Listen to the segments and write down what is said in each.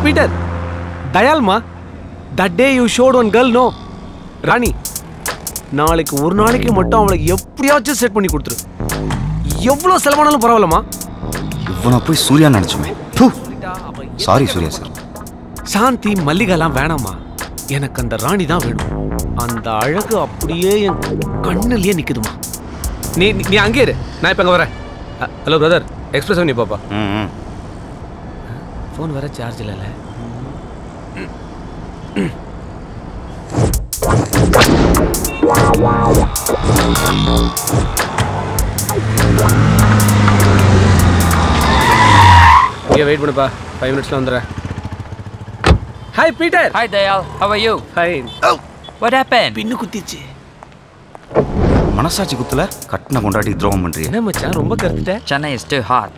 Peter தயால்மா that day you shot one girl no Rani நாளைக்கு ஒரு நாளைக்கு மட்டும் அவளை எப்படியாச்சும் செட் பண்ணி கொடுத்துரு எவ்வளோ செலவானாலும் பரவாயில்லம்மா இவனை போய் சூர்யா நினைச்சுமே சாரி சூர்யா சார் சாந்தி மல்லிகைலாம் வேணாம்மா எனக்கு அந்த ராணி தான் வேணும் அந்த அழகு அப்படியே என் கண்ணுலயே நிக்குதுமா நீ நீ- நீ அங்கே இரு நான் இப்போ அங்கே வரேன் ஹலோ பிரதர் எக்ஸ்பிரஸ் நீ பாப்பா ம் ம். ஃபோன் வேற சார்ஜ் இல்லைல்ல இங்கே வெயிட் பண்ணுப்பா ஃபைவ் மினிட்ஸில் வந்துடுறேன் hi Peter Hi Dale, how are you? Fine What happened? பின்னு குத்திச்சு மனசாட்சி குத்துல கட்டின கொண்டாடி துரோகம் பண்றீங்க என்ன மச்சான் ரொம்ப கருத்துட்ட Chennai is too hot.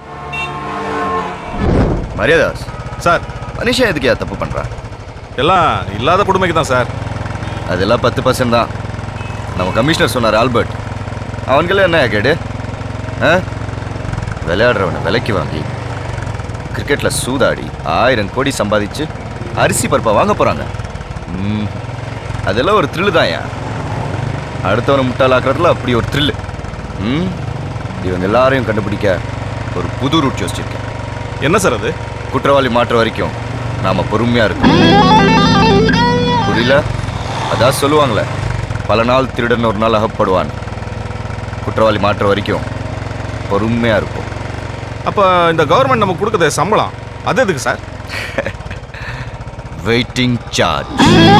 Mariyadas sir மனுஷன் எதுக்கு ஏன் தப்பு பண்றான் எல்லாம் இல்லாத கொடுமைக்கு தான் சார் அதெல்லாம் பத்து பர்சன்ட் தான் நம்ம கமிஷனர் சொன்னார் ஆல்பர்ட் அவன்களே என்ன கேடு ஆ விளையாடுறவனை விலைக்கு வாங்கி கிரிக்கெட்டில் சூதாடி ஆயிரம் கோடி சம்பாதிச்சு அரிசி பருப்பை வாங்க போகிறாங்க அதெல்லாம் ஒரு த்ரில்லு தான் ஏன் அடுத்தவனை முட்டாளாக்குறதுல அப்படி ஒரு த்ரில்லு ம் இவங்க எல்லாரையும் கண்டுபிடிக்க ஒரு புது ரூட் யோசிச்சிருக்கேன் என்ன சார் அது குற்றவாளி மாற்ற வரைக்கும் நாம பொறுமையா இருக்கணும் புரியல அதான் சொல்லுவாங்களே பல நாள் திருடன் ஒரு நாள் அகப்படுவான் குற்றவாளி மாற்ற வரைக்கும் பொறுமையா இருக்கும் அப்போ இந்த கவர்மெண்ட் நமக்கு கொடுக்குற சம்பளம் அது எதுக்கு sir waiting charge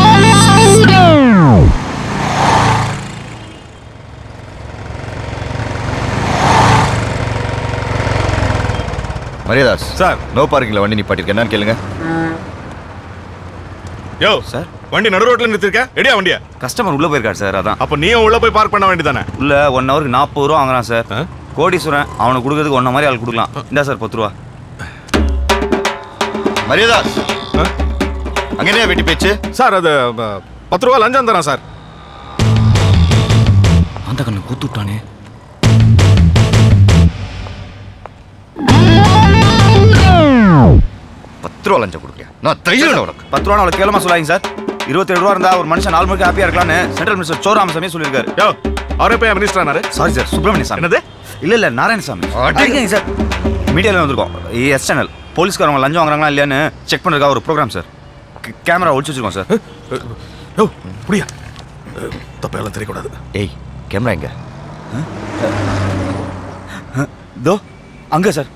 Mariyadas sir. No பார்க்கிங்ல வண்டி நிப்பாட்டிருக்கேன் என்னன்னு கேளுங்க யோ சார். வண்டி நடு ரோட்ல நிறுத்திருக்க ரெடியா வண்டியா கஸ்டமர் உள்ள போயிருக்காரு சார் அதான் அப்போ நீயும் உள்ள போய் பார்க் பண்ண வேண்டியதானே உள்ள ஒன் ஹவருக்கு நாற்பது ரூபா வாங்குறான் சார் ஆ? கோடீஸ்வரன் அவனுக்கு கொடுக்கறதுக்கு ஒன்ன மாதிரி ஆள் கொடுக்கலாம் இந்தா சார் பத்து ரூபா மரியாதாஸ் அங்க என்ன வெட்டி பேச்சு சார் அது அ, பத்து ரூபா லஞ்சம் தரேன் சார் அந்த கண்ணு கூத்து விட்டானே பத்து ரூபா லஞ்சம் கொடுக்க நான் தைரியம் உனக்கு பத்து ரூபா அவ்வளோ கேளமா சொல்லாங்க சார் இருபத்தேழு ரூபா இருந்தா ஒரு மனுஷன் நாலு மணிக்கு ஹாப்பியா இருக்கலாம்னு சென்ட்ரல் மினிஸ்டர் சோ ராமசாமி சொல்லியிருக்காரு யோ அவரே போய் மினிஸ்டர் ஆனாரு சாரி சார் சுப்பிரமணிய சாமி என்னது இல்ல இல்ல நாராயணசாமி அடி. அடிக்கங்க சார் மீடியால வந்திருக்கோம் எஸ் சேனல் போலீஸ்காரங்க லஞ்சம் வாங்குறாங்களா இல்லையான்னு செக் பண்றதுக்காக ஒரு ப்ரோக்ராம் சார் கேமரா ஒழிச்சு வச்சிருக்கோம் சார் யோ புரியா தப்பெல்லாம் தெரியக்கூடாது ஏய் கேமரா எங்க தோ அங்க சார்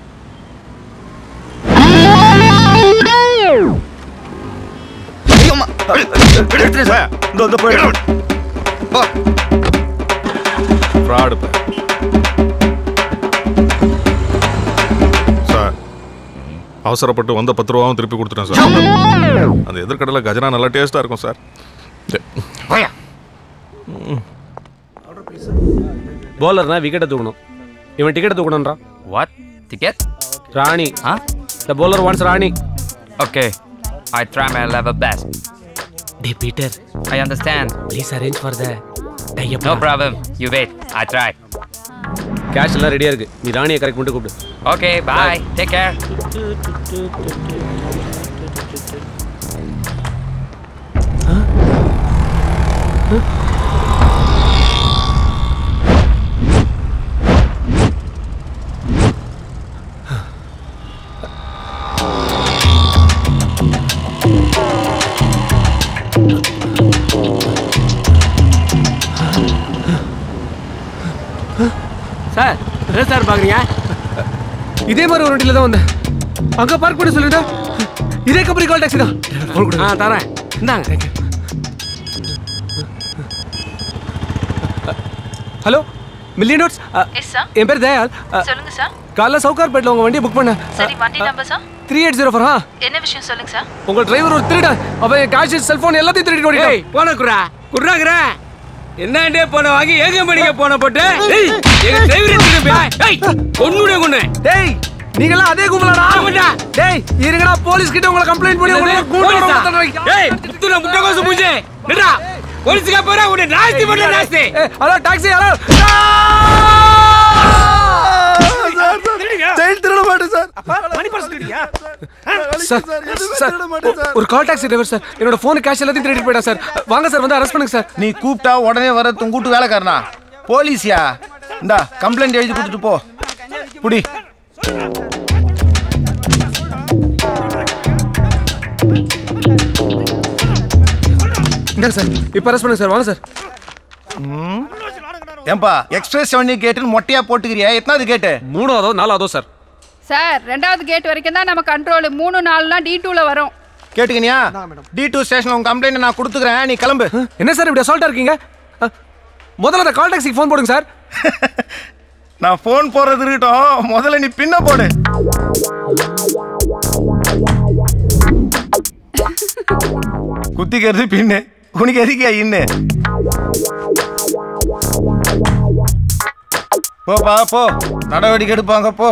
எடுத்துட்டேன் சார் இதோ இதோ போயிடு ஃப்ராடு சார் அவசரப்பட்டு வந்த பத்து ரூபாவும் திருப்பி கொடுத்துட்டேன் சார் அந்த எதிர்கடலை கஜனா நல்லா டேஸ்டா இருக்கும் சார் போலர்னா விக்கெட்டை தூக்கணும் இவன் டிக்கெட்டை தூக்கணும்ன்றான் What? Ticket? Rani Huh? The bowler wants Rani Okay. I try my level best. டே Peter I understand. Please arrange for the type No problem. You wait. I try. Cash எல்லாம் ரெடியா இருக்கு நீ ராணியை கரெக்ட் பண்ணிட்டு கூப்பிடு Okay, bye. Take care. Sir என்ன sir பாக்குறீங்க இதே மாதிரி ஒரு வண்டியில தான் வந்தேன் அங்க பார்க் பண்ணி சொல்லிட்டா இதே கம்பெனி கால் டாக்ஸி தான் ஆ தரேன் இந்தாங்க hello million dots yes sir என் பேர் தயால் அ, சொல்லுங்க சார் காலைல சவுகார்பேட்டில் உங்க வண்டியை புக் பண்ணேன் சரி வண்டி number sir three eight zero four ஆ என்ன விஷயம் சொல்லுங்க சார் உங்க டிரைவர் ஒரு திருடன் அவன் என் காசு செல்போன் எல்லாத்தையும் திருடிட்டு ஓடிட்டான் போன குரா குர்ராக்குற என்னண்டே போன வாங்கி ஏக மணிக்க போன போட்டு ஏய், எங்க டிரைவர் திருப்பி கொன்னுடே கொன்னு டேய் நீங்களாம் அதே கும்பலாடா ஆமாடா. டேய் இருங்கடா போலீஸ் கிட்ட உங்களை கம்ப்ளைண்ட் பண்ணி உங்களை கூண்டு வர மாட்டேன் ஏய் துல முட்டை கோசு பூஜை நிடா போலீஸ்க்கு போற உன்னை நாஸ்தி பண்ண நாஸ்தி ஹலோ டாக்ஸி ஹலோ திருடிங்க. ஜெயில் திருட மாட்டேன் சார் மணி பர்ஸ் திருடியா சார் சார் ஒ- ஒரு கால் டாக்ஸி டிரைவர் சார் என்னோட ஃபோன் கேஷ் எல்லாத்தையும் திருடிட்டு போயிட்டா சார் வாங்க சார் வந்து அரெஸ்ட் பண்ணுங்க சார் நீ கூப்பிட்டா உடனே வர துங்கூட்டு வேலைக்காரனா போலீஸியா இந்தா கம்ப்ளைண்ட் எழுதி கொடுத்துட்டு போ புடி இந்தாங்க சார் இப்போ அரெஸ்ட் பண்ணுங்க சார் வாங்க சார் ஏன்பா எக்ஸ்பிரஸ் செவனி கேட்டுன்னு மொட்டையா போட்டுக்கிறியா எத்தனாவது கேட்டு மூணாவதோ நாலாவதோ சார் சார் ரெண்டாவது கேட் வரைக்கும் தான் நம்ம கண்ட்ரோல் மூணு நாலுலாம் டி டூல வரும் கேட்டுக்கினியா டி டூ ஸ்டேஷன் உங்க கம்ப்ளைண்ட் நான் கொடுத்துக்கிறேன் நீ கிளம்பு என்ன சார் இப்படி அசால்ட்டா இருக்கீங்க அ, முதல்ல அந்த கால் டாக்ஸிக்கு ஃபோன் போடுங்க சார் நான் ஃபோன் போறது இருக்கட்டும் முதல்ல நீ பின்ன போடு குத்திக்கிறது பின்னு உனக்கு எதுக்கியா இன்னு போப்பா போ நடவடிக்கை எடுப்பாங்க போ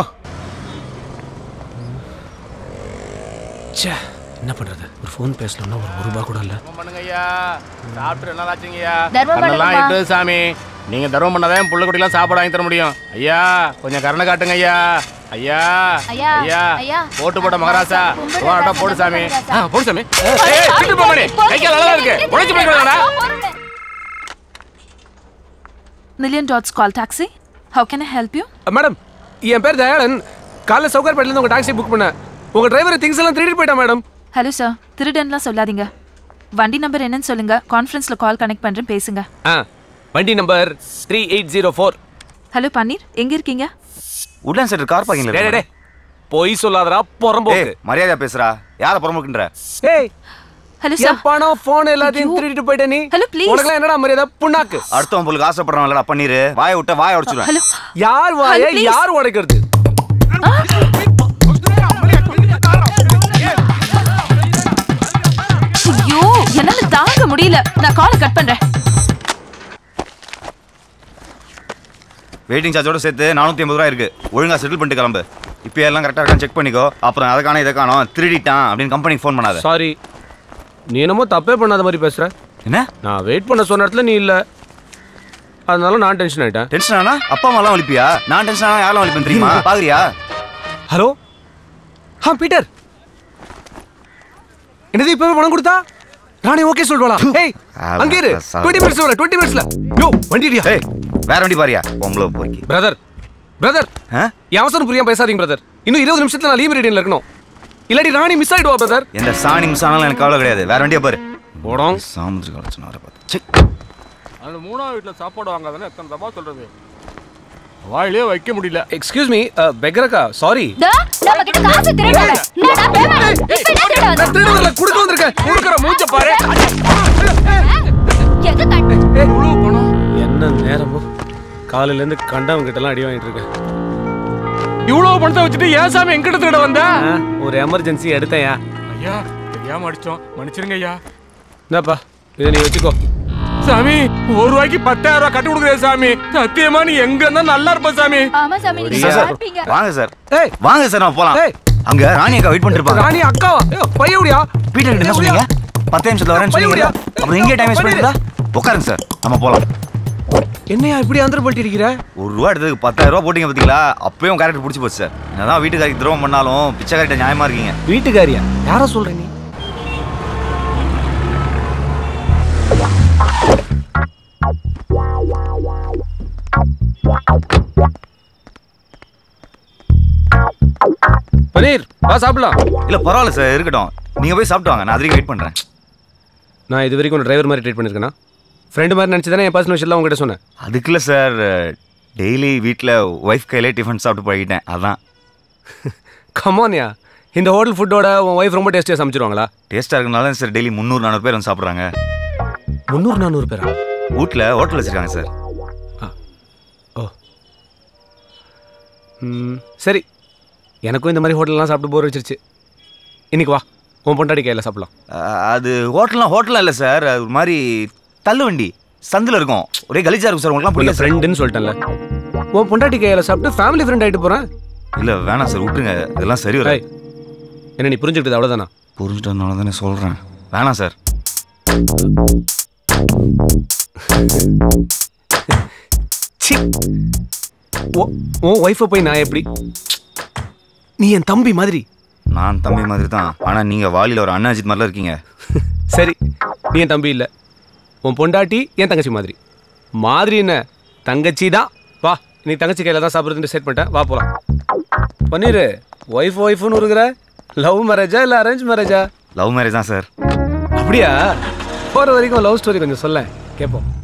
ச்சே என்ன பண்றது ஒரு ஃபோன் பேசணும்னா ஒரு ஒரு ரூபா கூட இல்லை பண்ணுங்கய்யா சாப்பிட்டு என்ன ஆச்சுங்கய்யா தர்மம் கண்ணெல்லாம் பண்ணுங்கப்பா. இட்டு சாமி நீங்க தர்மம் பண்ணாதான் புள்ள குட்டிலாம் சாப்பாடு வாங்கி தர முடியும் ஐயா கொஞ்சம் கருணை காட்டுங்க ஐயா ஐயா ஐயா, ஐயா ஐயா. போட்டு போட்ட மகராசா கும்பிடு போடா ராசா, போடு சாமி ராசா. ஆ, போடு சாமி ஏய் திட்டு போமணி கை கால் நல்லா இருக்கு உழைச்சு போய்க்கலாம்டா Million dots call taxi. How can I help you? Madam என் பேர் தயாளன் காலைல சவுகார்பேட்டிலேருந்து உங்கள் டாக்ஸி புக் பண்ணேன் உங்கள் டிரைவர் திங்ஸ் எல்லாம் திருடிட்டு போயிட்டான் மேடம் ஹலோ சார் திருடன்லாம் சொல்லாதீங்க வண்டி நம்பர் என்னன்னு சொல்லுங்க கான்ஃபரன்ஸ்ல கால் கனெக்ட் பண்றேன் பேசுங்க ஆ வண்டி number three eight zero four hello Panneer எங்க இருக்கீங்க உட்லான் சார் கார் பார்க்கிங்ல டே டே, டே பொய் சொல்லாதடா ஏய் புறம்போக்கு மரியாதையா பேசுறா யார புறமுக்குன்ற ஏய் ஹலோ சார் என் பணம் ஃபோன் எல்லாத்தையும் ஐயோ. திருடிட்டு போயிட்ட நீ Hello, please. உனக்குலாம் என்னடா மரியாதை புண்ணாக்கு அடுத்தவன் பொருளுக்கு ஆசைப்படுறவங்களா பண்ணிரு வாயை விட்ட வாயை உடச்சிடுவேன் ஹலோ யார் வாய Hello, please. யார் உடைக்கிறது ஐயோ என்னால தாங்க முடியல நான் காலை கட் பண்றேன் வெயிட்டிங் சார்ஜோட சேர்த்து நானூற்றி ஐம்பது ரூபா இருக்கு ஒழுங்கா செட்டில் பண்ணிட்டு கிளம்பு இப்போ எல்லாம் கரெக்டாக இருக்கான்னு செக் பண்ணிக்கோ அப்புறம் அதை காணோம் இதை காணோம் திருடிட்டான் அப்படின்னு கம்பெனிக்கு ஃபோன் பண்ணாத சாரி நீ என்னமோ தப்பே பண்ணாத மாதிரி பேசுற என்ன நான் வெயிட் பண்ண சொன்ன இடத்துல நீ இல்ல அதனால நான் டென்ஷன் ஆயிட்டேன் டென்ஷன் ஆனா அப்பா அம்மாலாம் வலிப்பியா நான் டென்ஷன் ஆனா யாரெல்லாம் வலிப்பேன் தெரியுமா பாக்குறியா ஹலோ ஆ பீட்டர் என்னது இப்பவே பணம் கொடுத்தா ராணி ஓகே சொல்வாளா ஏய் அங்கே இரு சார். 20 மினிட்ஸ் வர 20 மினிட்ஸ்ல யோ வண்டிடியா ஏய் வேற வண்டி பாரியா பொம்பளை போய்க்கு பிரதர் பிரதர் ஆ? என் அவசரம் புரியாம பேசாதீங்க பிரதர் இன்னும் இருபது நிமிஷத்துல நான் லீவ் ரீடிங்ல இருக்கணும் இல்லாட்டி ராணி மிஸ் ஆயிடுவா பிரதர் எந்த சாணி மிஸ் ஆனாலும் எனக்கு கவலை கிடையாது வேற வண்டியா பாரு போடும் சாமுத்திரி கலச்சன வர பார்த்து ச்சே. அந்த மூணாவது வீட்டில் சாப்பாடு வாங்காதானே எத்தனை தப்பா சொல்றது வாயிலே வைக்க முடியல எக்ஸ்கியூஸ் மீ பெக்ரக்கா சாரி நம்ம கிட்ட காசு திருடாத என்னடா பேமெண்ட் இப்ப என்ன திருடாத நான் திருடல குடுக்க வந்திருக்கேன் கொடுக்குற மூஞ்ச பாரு எங்க கட் என்ன நேரமோ காலையில இருந்து கண்டவங்க கிட்ட எல்லாம் அடி வாங்கிட்டு இருக்கேன் இவ்வளவு பணத்தை வச்சுட்டு ஏன் சாமி எங்கிட்ட திருட வந்த ஆ, ஒரு எமர்ஜென்சி எடுத்தேன் ஐயா தெரியாம அடிச்சோம் மன்னிச்சிருங்க ஐயா என்னப்பா இதை நீ வச்சுக்கோ சாமி ஒரு ரூபாய்க்கு பத்தாயிரம் ரூபாய் கட்டி கொடுக்குறேன் சாமி சத்தியமா நீ எங்க இருந்தா நல்லா இருப்ப சாமி ஆமா சாமி நீங்க சார், சார், பார்ப்பீங்க வாங்க சார் ஏய் வாங்க சார் நம்ம போலாம் ஏய். அங்க ராணி அக்கா வெயிட் பண்ணிட்டு இருப்பாங்க ராணி அக்காவா ஏய், பையவுடியா பீட்டர் கிட்ட என்ன சொன்னீங்க பத்து நிமிஷத்துல வரேன்னு சொன்னீங்க பையவுடியா? அப்புறம் எங்கே டைம் வேஸ்ட் பண்ணிருந்தா உட்காருங்க சார் நம்ம போலாம் என்னையா இப்படி அந்தர பண்ணிட்டு இருக்கிற ஒரு ரூபா எடுத்ததுக்கு பத்தாயிரம் ரூபா போட்டீங்க பார்த்தீங்களா அப்பயும் கேரக்டர் பிடிச்சி போச்சு சார் என்னதான் வீட்டுக்காரிக்கு துரோகம் பண்ணாலும் பிச்சைக்காரிட்ட நியாயமா இருக்கீங்க வீட்டுக்காரியா யாரா சொல்ற நீ பனீர் வா சாப்பிடலாம் இல்ல பரவாயில்ல சார் இருக்கட்டும் நீங்க போய் சாப்பிட்டு வாங்க நான் அது வரைக்கும் வெயிட் பண்றேன் நான் இது வரைக்கும் டிரைவர் மாதிரி ட்ரீட் பண்ணிருக்கேனா ஃப்ரெண்டு மாதிரி நினச்சி தானே என் பர்சனல் விஷயம் உங்ககிட்ட சொன்னேன் அதுக்குள்ள சார் டெய்லி வீட்டில் ஒய்ஃப் கையிலே டிஃபன் சாப்பிட்டு பழகிட்டேன் அதான் கமான்யா இந்த ஹோட்டல் ஃபுட்டோட உன் ஒய்ஃப் ரொம்ப டேஸ்டியாக சமைச்சிருவாங்களா டேஸ்ட்டாக இருக்கனால தான் சார் டெய்லி முந்நூறு நானூறு பேர் வந்து சாப்பிட்றாங்க முந்நூறு நானூறு பேரா வீட்டில் ஹோட்டல் வச்சிருக்காங்க சார் ஓ ம், சரி எனக்கும் இந்த மாதிரி ஹோட்டல்லாம் சாப்பிட்டு போர் வச்சிருச்சு இன்னைக்கு வா உன் பொண்டாடி கையில் சாப்பிடலாம் அஹ், அது ஹோட்டல்லாம் ஹோட்டலாம் இல்லை சார் அது ஒரு மாதிரி தள்ளு வண்டி சந்தில் இருக்கும் ஒரே கலிஜா இருக்கும் சார் உங்களுக்குலாம் உங்கள் பிடிக்கும் ஃப்ரெண்ட் ஃப்ரெண்டுன்னு சொல்லிட்டேன்ல உன் பொண்டாட்டி கையில் சாப்பிட்டு ஃபேமிலி ஃப்ரெண்ட் ஆகிட்டு போகிறேன் இல்லை வேணாம் சார் விட்டுருங்க இதெல்லாம் சரி வராது என்ன நீ புரிஞ்சுக்கிட்டது அவ்வளோதானா புரிஞ்சுட்டதுனால தானே சொல்கிறேன் வேணாம் சார் சி உன் ஒய்ஃபை போய் நான் எப்படி நீ என் தம்பி மாதிரி நான் தம்பி மாதிரி தான் ஆனால் நீங்கள் வாலியில் ஒரு அண்ணாஜித் மாதிரிலாம் இருக்கீங்க சரி நீ என் தம்பி இல்லை உன் பொண்டாட்டி என் தங்கச்சி மாதிரி மாதிரி என்ன தங்கச்சி தான் வா நீ தங்கச்சி கையில் தான் சாப்பிட்றதுன்னு செட் பண்ணிட்டேன் வா போகலாம் பன்னீர் ஒய்ஃப் ஒய்ஃப்னு இருக்கிற லவ் மேரேஜா இல்லை அரேஞ்ச் மேரேஜா லவ் மேரேஜ் தான் சார் அப்படியா போகிற வரைக்கும் லவ் ஸ்டோரி கொஞ்சம் சொல்ல கேட்போம்